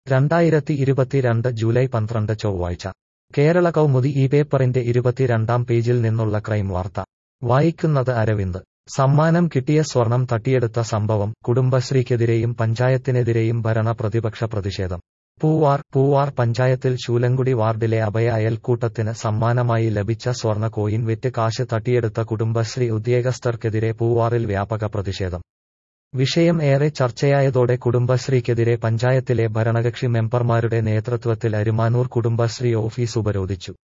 രണ്ടായിരത്തി ഇരുപത്തിരണ്ട് ജൂലൈ പന്ത്രണ്ട് ചൊവ്വാഴ്ച കേരള കൗമുദി ഈ പേപ്പറിന്റെ ഇരുപത്തിരണ്ടാം പേജിൽ നിന്നുള്ള ക്രൈം വാർത്ത വായിക്കുന്നത് അരവിന്ദ് സമ്മാനം കിട്ടിയ സ്വർണം തട്ടിയെടുത്ത സംഭവം കുടുംബശ്രീക്കെതിരെയും പഞ്ചായത്തിനെതിരെയും ഭരണ പ്രതിപക്ഷ പ്രതിഷേധം പൂവാർ പൂവാർ പഞ്ചായത്തിൽ ശൂലങ്കുടി വാർഡിലെ അഭയ അയൽക്കൂട്ടത്തിന് സമ്മാനമായി ലഭിച്ച സ്വർണ്ണ കോയിൻ വിറ്റ് കാശ് തട്ടിയെടുത്ത കുടുംബശ്രീ ഉദ്യോഗസ്ഥർക്കെതിരെ പൂവാറിൽ വ്യാപക പ്രതിഷേധം വിഷയം ഏറെ ചർച്ചയായതോടെ കുടുംബശ്രീക്കെതിരെ പഞ്ചായത്തിലെ ഭരണകക്ഷി മെമ്പർമാരുടെ നേതൃത്വത്തിൽ അരുമാനൂർ കുടുംബശ്രീ ഓഫീസ് ഉപരോധിച്ചു